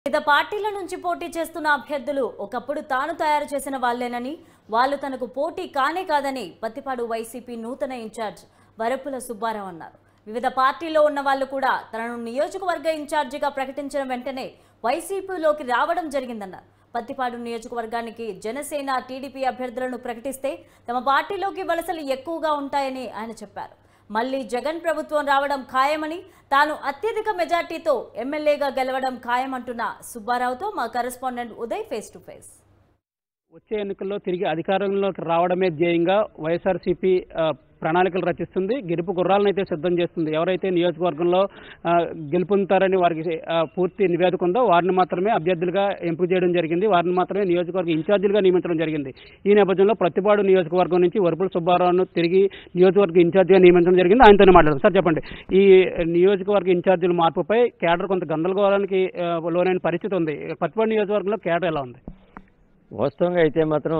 వివిధ పార్టీల నుంచి పోటీ చేస్తున్న అభ్యర్థులు ఒకప్పుడు తాను తయారు చేసిన వాళ్లేనని వాళ్ళు తనకు పోటీ కానే కాదని పత్తిపాడు వైసీపీ నూతన ఇన్ఛార్జ్ వరపుల సుబ్బారావు అన్నారు వివిధ పార్టీల్లో ఉన్న వాళ్ళు కూడా తనను నియోజకవర్గ ఇన్ఛార్జిగా ప్రకటించిన వెంటనే వైసీపీలోకి రావడం జరిగిందన్నారు పత్తిపాడు నియోజకవర్గానికి జనసేన టీడీపీ అభ్యర్థులను ప్రకటిస్తే తమ పార్టీలోకి వలసలు ఎక్కువగా ఉంటాయని ఆయన చెప్పారు మళ్ళీ జగన్ ప్రభుత్వం రావడం ఖాయమని తాను అత్యధిక మెజార్టీతో ఎమ్మెల్యేగా గెలవడం ఖాయమంటున్న సుబ్బారావుతో మా correspondent Uday face to face వచ్చే ఎన్నికల్లో తిరిగి అధికారంలోకి రావడమే ధ్యేయంగా వైఎస్ఆర్సీపీ ఆ, ప్రణాళికలు రచిస్తుంది గెలుపు గుర్రాలను అయితే సిద్ధం చేస్తుంది ఎవరైతే నియోజకవర్గంలో ఆ, గెలుపొందుతారని వారికి ఆ, పూర్తి నివేదిక ఉందో వారిని మాత్రమే అభ్యర్థులుగా ఎంపిక చేయడం జరిగింది వారిని మాత్రమే నియోజకవర్గ ఇన్ఛార్జీలుగా నియమించడం జరిగింది ఈ నేపథ్యంలో ప్రతిపాడు నియోజకవర్గం నుంచి వరపుల సుబ్బారావును తిరిగి నియోజకవర్గ ఇన్ఛార్జిగా నియమించడం జరిగింది ఆయనతోనే మాట్లాడదాం సార్ చెప్పండి ఈ నియోజకవర్గ ఇన్ఛార్జీల మార్పుపై కేడర్ కొంత గందరగోళానికి ఆ, లోనైన పరిస్థితి ఉంది పత్తిపాడు నియోజకవర్గంలో కేడర్ ఎలా ఉంది వాస్తవంగా అయితే మాత్రం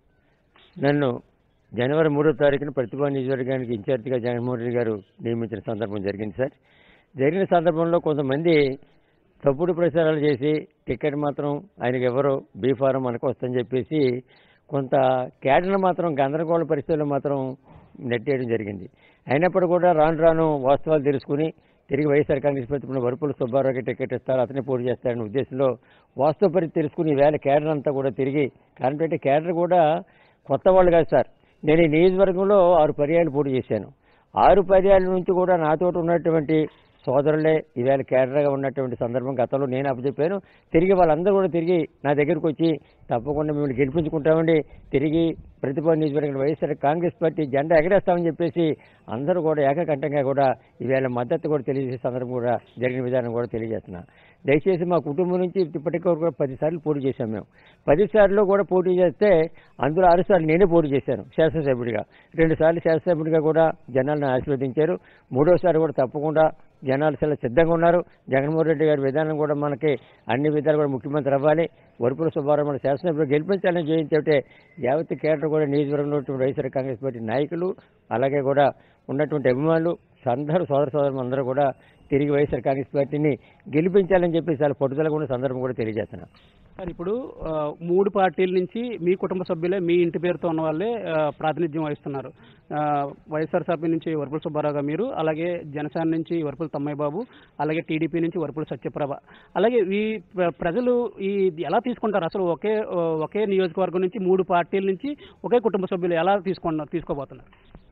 నన్ను జనవరి మూడో తారీఖున ప్రతిభా నియోజకవర్గానికి ఇన్ఛార్జిగా జగన్మోహన్ రెడ్డి గారు నియమించిన సందర్భం జరిగింది సార్ జరిగిన సందర్భంలో కొంతమంది తప్పుడు ప్రచారాలు చేసి టికెట్ మాత్రం ఆయనకి ఎవరో బీ ఫారం మనకు వస్తుందని చెప్పేసి కొంత క్యాడర్ను మాత్రం గందరగోళ పరిస్థితుల్లో మాత్రం నెట్టేయడం జరిగింది అయినప్పుడు కూడా రాను రాను వాస్తవాలు తెలుసుకుని తిరిగి వైఎస్ఆర్ కాంగ్రెస్ ప్రభుత్వం వరుపుల సుబ్బారావుకి టికెట్ ఇస్తారు అతనే పోటీ చేస్తారనే ఉద్దేశంలో వాస్తవ పరిస్థితి తెలుసుకుని ఈవేళ కేడర్ అంతా కూడా తిరిగి కారణం ఏంటంటే కేడర్ కూడా కొత్త వాళ్ళు కాదు సార్ నేను ఈ నియోజకవర్గంలో ఆరు పర్యాయాలు పోటీ చేశాను ఆరు పర్యాయాల నుంచి కూడా నాతో ఉన్నటువంటి సోదరులే ఈవేళ కేడర్గా ఉన్నటువంటి సందర్భం గతంలో నేను అప్పచెప్పాను తిరిగి వాళ్ళందరూ కూడా తిరిగి నా దగ్గరకు వచ్చి తప్పకుండా మిమ్మల్ని గెలిపించుకుంటామండి తిరిగి ప్రతిభా నియోజకవర్గం వైఎస్ఆర్ కాంగ్రెస్ పార్టీ జెండా ఎగరేస్తామని చెప్పేసి అందరూ కూడా ఏకకంఠంగా కూడా ఈవేళ మద్దతు కూడా తెలియజేసే సందర్భం కూడా జరిగిన విధానం కూడా తెలియజేస్తున్నా దయచేసి మా కుటుంబం నుంచి ఇప్పటికీ కూడా పదిసార్లు పోటీ చేశాం మేము పదిసార్లు కూడా పోటీ చేస్తే అందులో ఆరు సార్లు నేనే పోటీ చేశాను శాసనసభ్యుడిగా రెండు సార్లు శాసనసభ్యుడిగా కూడా జనాలను ఆశీర్వదించారు మూడోసారి కూడా తప్పకుండా జనాలు చాలా సిద్ధంగా ఉన్నారు జగన్మోహన్ రెడ్డి గారి విధానం కూడా మనకి అన్ని విధాలు కూడా ముఖ్యమంత్రి అవ్వాలి వరుపుల సుబ్బారావు మన శాసనసభ్యులు గెలిపించాలని జయించే యావత్ కేటర్ కూడా నియోజకవర్గంలో ఉన్నటువంటి వైఎస్ఆర్ కాంగ్రెస్ పార్టీ నాయకులు అలాగే కూడా ఉన్నటువంటి అభిమానులు అందరూ సోదర సోదరులు అందరూ కూడా తిరిగి వైఎస్ఆర్ కాంగ్రెస్ పార్టీని గెలిపించాలని చెప్పి చాలా పట్టుదల కూడా సందర్భం కూడా తెలియజేస్తున్నా సార్ ఇప్పుడు ఆ, మూడు పార్టీల నుంచి మీ కుటుంబ సభ్యులే మీ ఇంటి పేరుతో ఉన్న వాళ్ళే ఆ, ప్రాతినిధ్యం వహిస్తున్నారు ఆ, వైఎస్ఆర్సీపీ నుంచి వరపుల సుబ్బారావు గారు మీరు అలాగే జనసేన నుంచి వరపుల తమ్మయ్య బాబు అలాగే టీడీపీ నుంచి వరపుల సత్యప్రభ అలాగే ఈ ప్ర- ప్రజలు ఈ ఎలా తీసుకుంటారు అసలు ఒకే ఒకే నియోజకవర్గం నుంచి మూడు పార్టీల నుంచి ఒకే కుటుంబ సభ్యులు ఎలా తీసుకున్నారు తీసుకోబోతున్నారు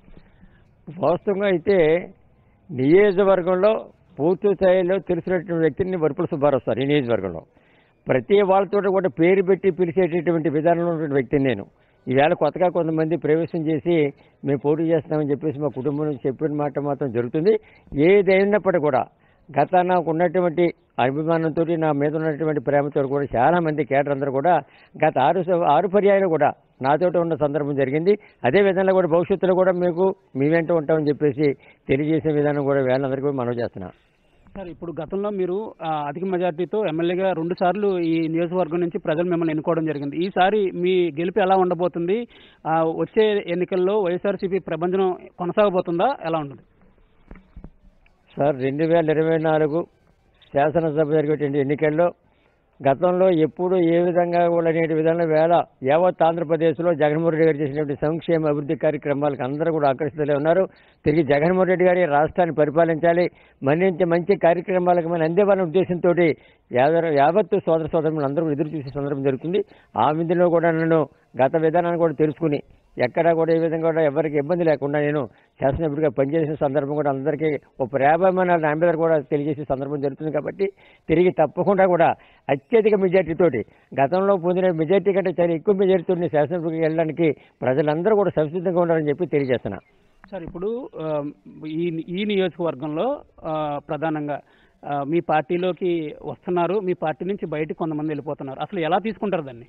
వాస్తవంగా అయితే నియోజకవర్గంలో పూర్తి స్థాయిలో తెలిసినటువంటి వ్యక్తిని వరుపుల సుబ్బారావు సార్ ఈ నియోజకవర్గంలో ప్రతి వాళ్ళతో కూడా పేరు పెట్టి పిలిచేటటువంటి విధానంలో ఉన్నటువంటి వ్యక్తిని నేను ఈవేళ కొత్తగా కొంతమంది ప్రవేశం చేసి మేము పోటీ చేస్తామని చెప్పేసి మా కుటుంబం నుంచి చెప్పిన మాట మాత్రం జరుగుతుంది ఏదైనప్పటికీ కూడా గత నాకు ఉన్నటువంటి అభిమానంతో నా మీద ఉన్నటువంటి ప్రేమతో కూడా చాలా మంది కేటర్ అందరూ కూడా గత ఆరు స- ఆరు పర్యాయాలు కూడా నాతో ఉన్న సందర్భం జరిగింది అదే విధంగా కూడా భవిష్యత్తులో కూడా మీకు మీ వెంట ఉంటామని చెప్పేసి తెలియజేసే విధానం కూడా వేళ్ళందరికీ కూడా మనం చేస్తున్నాం సార్ ఇప్పుడు గతంలో మీరు ఆ, అధిక మెజార్టీతో ఎమ్మెల్యేగా రెండు సార్లు ఈ నియోజకవర్గం నుంచి ప్రజలు మిమ్మల్ని ఎన్నుకోవడం జరిగింది ఈసారి మీ గెలుపు ఎలా ఉండబోతుంది ఆ, వచ్చే ఎన్నికల్లో వైఎస్ఆర్సీపీ ప్రభంజనం కొనసాగబోతుందా ఎలా ఉంటుంది సార్ రెండు వేల ఇరవై నాలుగు శాసనసభ జరిగేటువంటి ఎన్నికల్లో గతంలో ఎప్పుడు ఏ విధంగా కూడా అనేటి విధంగా వేళ యావత్ ఆంధ్రప్రదేశ్లో జగన్మోహన్ రెడ్డి గారు చేసినటువంటి సంక్షేమ అభివృద్ధి కార్యక్రమాలకు అందరూ కూడా ఆకర్షితులే ఉన్నారు తిరిగి జగన్మోహన్ రెడ్డి గారి రాష్ట్రాన్ని పరిపాలించాలి మన్నించి మంచి కార్యక్రమాలకు మనం అందేవాలనే ఉద్దేశంతో యావత్తు సోదర సోదరులు అందరూ ఎదురు చూసే సందర్భం జరుగుతుంది ఆ విధిలో కూడా నన్ను గత విధానాన్ని కూడా తెలుసుకుని ఎక్కడా కూడా ఏ విధంగా కూడా ఎవరికి ఇబ్బంది లేకుండా నేను శాసనసభ్యుడిగా పనిచేసిన సందర్భం కూడా అందరికీ ఒక ప్రేమమైన నా మీద కూడా తెలియజేసే సందర్భం జరుగుతుంది కాబట్టి తిరిగి తప్పకుండా కూడా అత్యధిక మెజార్టీతోటి గతంలో పొందిన మెజార్టీ కంటే చాలా ఎక్కువ మెజార్టీతో శాసనసభ్యుడికి వెళ్ళడానికి ప్రజలందరూ కూడా సంసిద్ధంగా ఉండాలని చెప్పి తెలియజేస్తున్నా సార్ ఇప్పుడు ఆ, ఈ ఈ నియోజకవర్గంలో ఆ, ప్రధానంగా ఆ, మీ పార్టీలోకి వస్తున్నారు మీ పార్టీ నుంచి బయటకు కొంతమంది వెళ్ళిపోతున్నారు అసలు ఎలా తీసుకుంటారు దాన్ని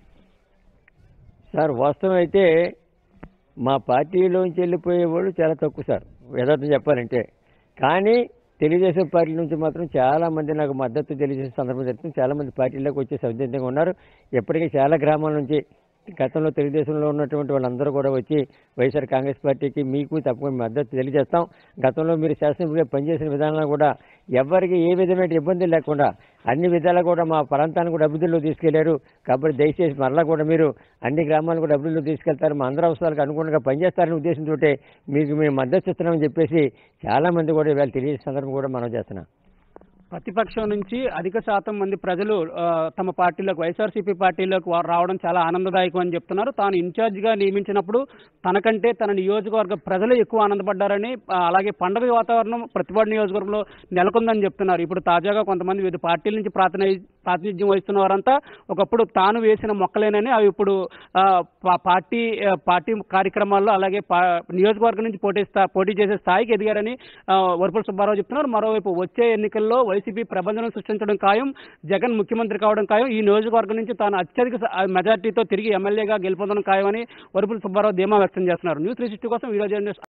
సార్ వాస్తవం అయితే మా పార్టీలోంచి వెళ్ళిపోయే వాళ్ళు చాలా తక్కువ సార్ యథార్థం చెప్పాలంటే కానీ తెలుగుదేశం పార్టీ నుంచి మాత్రం చాలా మంది నాకు మద్దతు తెలియజేసే సందర్భం జరుగుతుంది చాలా మంది పార్టీలోకి వచ్చే సంసిద్ధంగా ఉన్నారు ఇప్పటికీ చాలా గ్రామాల నుంచి గతంలో తెలుగుదేశంలో ఉన్నటువంటి వాళ్ళందరూ కూడా వచ్చి వైఎస్ఆర్ కాంగ్రెస్ పార్టీకి మీకు తప్పకుండా మద్దతు తెలియజేస్తాం గతంలో మీరు శాసనసభ్యులుగా పనిచేసిన విధానాలు కూడా ఎవరికి ఏ విధమైన ఇబ్బంది లేకుండా అన్ని విధాలా కూడా మా ప్రాంతాన్ని కూడా అభివృద్ధిలో తీసుకెళ్లారు కాబట్టి దయచేసి మరలా కూడా మీరు అన్ని గ్రామాలను కూడా అభివృద్ధిలో తీసుకెళ్తారు మా అందరి అవసరాలకు అనుగుణంగా పనిచేస్తారనే ఉద్దేశంతో మీకు మేము మద్దతు ఇస్తున్నామని చెప్పేసి చాలామంది కూడా ఇవాళ తెలియజేసిన సందర్భం కూడా మనం చేస్తున్నాం ప్రతిపక్షం నుంచి అధిక శాతం మంది ప్రజలు ఆ, తమ పార్టీలోకి వైఎస్ఆర్సీపీ పార్టీలోకి వా- రావడం చాలా ఆనందదాయకం అని చెప్తున్నారు తాను ఇన్ఛార్జిగా నియమించినప్పుడు తనకంటే తన నియోజకవర్గ ప్రజలు ఎక్కువ ఆనందపడ్డారని ఆ, అలాగే పండుగ వాతావరణం ప్రతిపాడు నియోజకవర్గంలో నెలకొందని చెప్తున్నారు ఇప్పుడు తాజాగా కొంతమంది వివిధ పార్టీల నుంచి ప్రాతిని ప్రాతినిధ్యం వహిస్తున్న వారంతా ఒకప్పుడు తాను వేసిన మొక్కలేనని అవి ఇప్పుడు ఆ, పా- పార్టీ ఆ, పార్టీ కార్యక్రమాల్లో అలాగే పా- నియోజకవర్గం నుంచి పోటీ స్థా పోటీ చేసే స్థాయికి ఎదిగారని ఆ, వరపుల సుబ్బారావు చెప్తున్నారు మరోవైపు వచ్చే ఎన్నికల్లో వైసీపీ ప్రబంధనం సృష్టించడం ఖాయం జగన్ ముఖ్యమంత్రి కావడం ఖాయం ఈ నియోజకవర్గం నుంచి తాను అత్యధిక స- మెజార్టీతో తిరిగి ఎమ్మెల్యేగా గెలుపొందడం ఖాయమని వరపుల సుబ్బారావు ధీమా వ్యక్తం చేస్తున్నారు న్యూస్ త్రీ సిక్స్టీ కోసం ఈ రోజు